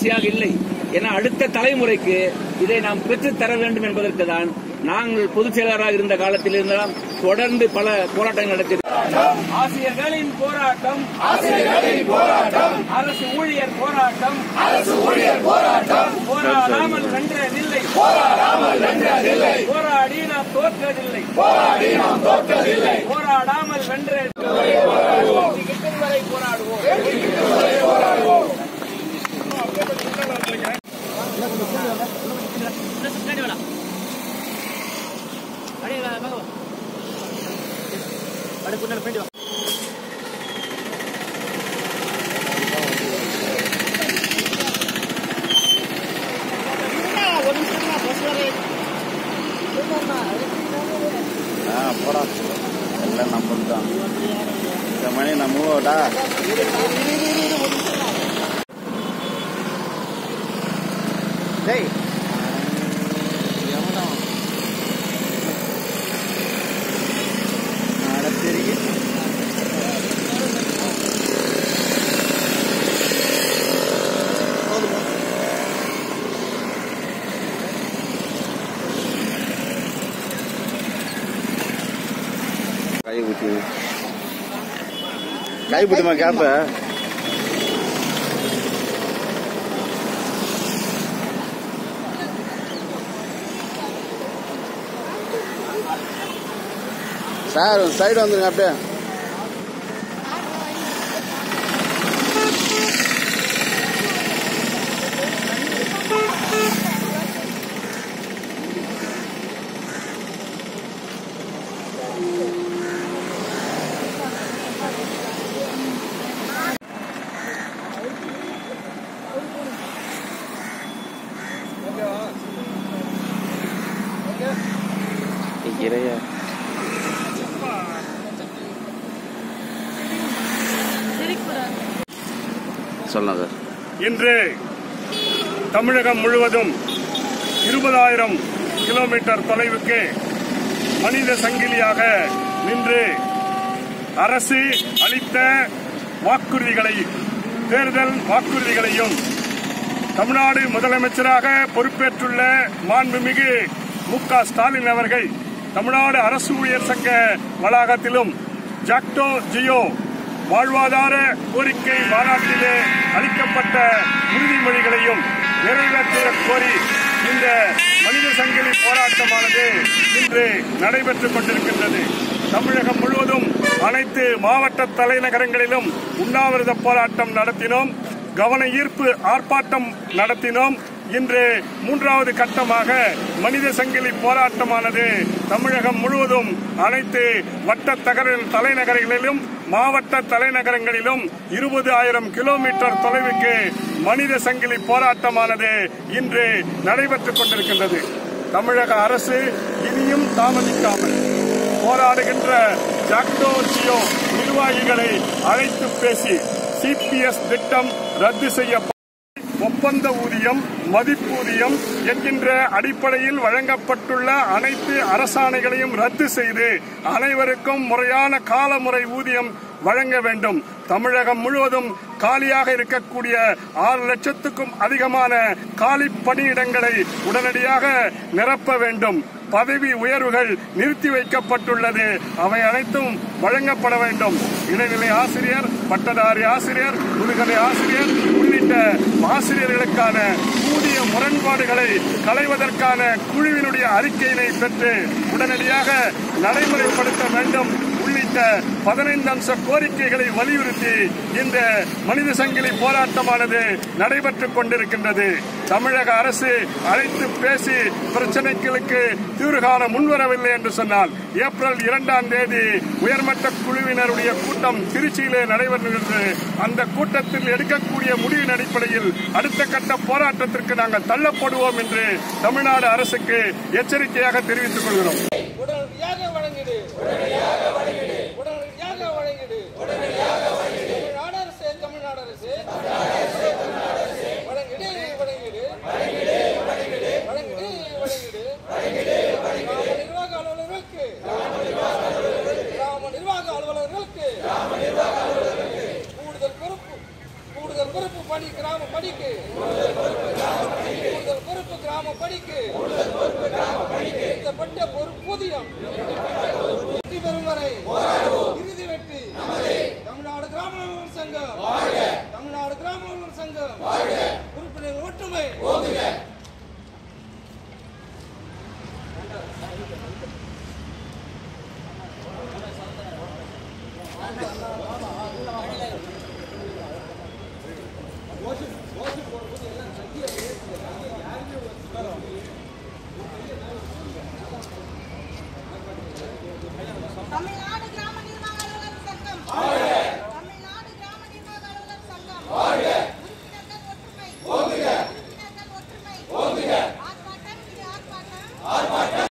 தொடர்ச்சியாக இல்லை என அடுத்த தலைமுறைக்கு இதை நாம் பெற்றுத் தர வேண்டும் என்பதற்கு தான் நாங்கள் பொதுச் செயலராக இருந்த காலத்தில் இருந்தெல்லாம் தொடர்ந்து பல போராட்டங்கள் நடத்தி ஆசிரியர்களின் போராட்டம் ஆசிரியர்களின் போராட்டம் அரசு ஊழியர் போராட்டம் அரசு ஊழியர் போராட்டம் போராடாமல் வென்றதில்லை போராடாமல் வென்றதில்லை போராடி நாம் தோற்றதில்லை போராடி நாம் தோற்றதில்லை போராடாமல் வென்ற கிட்டும் வரை போராடுவோம் ஆ போடா எல்லாம் நம்மளுக்கு தான் இந்த மணி நம்ம மூவோடா டேய் நடத்திருக்கேன் கை ஊற்றி கை பிடிமா கேப்ப சார் சைடு வந்துருங்க அப்படியே இறையா சொல்லலாம் சார் இன்று தமிழகம் முழுவதும் இருபதாயிரம் கிலோமீட்டர் தொலைவுக்கு மனித சங்கிலியாக நின்று அரசு அளித்த வாக்குறுதிகளை தேர்தல் வாக்குறுதிகளையும் தமிழ்நாடு முதலமைச்சராக பொறுப்பேற்றுள்ள மாண்புமிகு மு க ஸ்டாலின் அவர்கள் தமிழ்நாடு அரசு ஊழியர் சங்க வளாகத்திலும் ஜாக்டோ ஜியோ வாழ்வாதார கோரிக்கை மாநாட்டிலே அளிக்கப்பட்ட உறுதிமொழிகளையும் நிறைவேற்ற கோரி இந்த மனித சங்கிலி போராட்டமானது இன்று நடைபெற்றுக் கொண்டிருக்கின்றது தமிழகம் முழுவதும் அனைத்து மாவட்ட தலைநகரங்களிலும் உண்ணாவிரத போராட்டம் நடத்தினோம் கவன ஈர்ப்பு ஆர்ப்பாட்டம் நடத்தினோம் இன்று மூன்றாவது கட்டமாக மனித சங்கிலி போராட்டமானது தமிழகம் முழுவதும் அனைத்து வட்ட தகர தலைநகரங்களிலும் மாவட்ட தலைநகரங்களிலும் இருபது ஆயிரம் கிலோமீட்டர் தொலைவுக்கு மனித சங்கிலி போராட்டமானது இன்று நடைபெற்றுக் கொண்டிருக்கின்றது தமிழக அரசு இனியும் தாமதிக்காமல் போராடுகின்ற ஜாக்டோ ஜியோ நிர்வாகிகளை அழைத்து பேசி சிபிஎஸ் திட்டம் ரத்து செய்ய ஒப்பந்த ஊதியம் மதிப்பூதியம் என்கின்ற அடிப்படையில் வழங்கப்பட்டுள்ள அனைத்து அரசாணைகளையும் ரத்து செய்து அனைவருக்கும் முறையான காலமுறை ஊதியம் வழங்க வேண்டும் தமிழகம் முழுவதும் காலியாக இருக்கக்கூடிய ஆறு லட்சத்துக்கும் அதிகமான காலி பணியிடங்களை உடனடியாக நிரப்ப வேண்டும் பதவி உயர்வுகள் நிறுத்தி வைக்கப்பட்டுள்ளது அவை அனைத்தும் வழங்கப்பட வேண்டும் இடைநிலை ஆசிரியர் பட்டதாரி ஆசிரியர் முதுகலை ஆசிரியர் உள்ளிட்ட ஆசிரியர்களுக்கான ஊதிய முரண்பாடுகளை களைவதற்கான குழுவினுடைய அறிக்கையினை பெற்று உடனடியாக நடைமுறைப்படுத்த வேண்டும் உள்ளிட்ட பதினைந்து அம்ச கோரிக்கைகளை வலியுறுத்தி இந்த மனித சங்கிலி போராட்டமானது நடைபெற்றுக் கொண்டிருக்கின்றது தமிழக அரசு அழைத்து பேசி பிரச்சனைகளுக்கு தீர்வு காண முன்வரவில்லை என்று சொன்னால் ஏப்ரல் இரண்டாம் தேதி உயர்மட்ட குழுவினருடைய கூட்டம் திருச்சியிலே நடைபெறுகிறது அந்த கூட்டத்தில் எடுக்கக்கூடிய முடிவின் அடிப்படையில் அடுத்த கட்ட போராட்டத்திற்கு நாங்கள் தள்ளப்படுவோம் என்று தமிழ்நாடு அரசுக்கு எச்சரிக்கையாக தெரிவித்துக் கொள்கிறோம் உடனடியாக வழங்கிடு உடனடியாக வழங்கிடு உடனடியாக வழங்கிடு தமிழ்நாடு அரசு தமிழ்நாடு அரசு வழங்கிடு வழங்கிடு வழங்கிடு வழங்கிடு கிராம நிர்வாக அலுவலர்களுக்கு கிராம நிர்வாக அலுவலர்களுக்கு கூடுதல் பொறுப்பு கூடுதல் பொறுப்பு பணி கிராம படிக்கு கூடுதல் பொறுப்பு கிராம படிக்கு திருத்தப்பட்ட பொறுப்பூதியம் வெற்றி பெறும் வரை இறுதி வெற்றி தமிழ்நாடு கிராம உழவர் சங்கம் தமிழ்நாடு கிராம உழவர் சங்கம் உறுப்பினர் ஒற்றுமை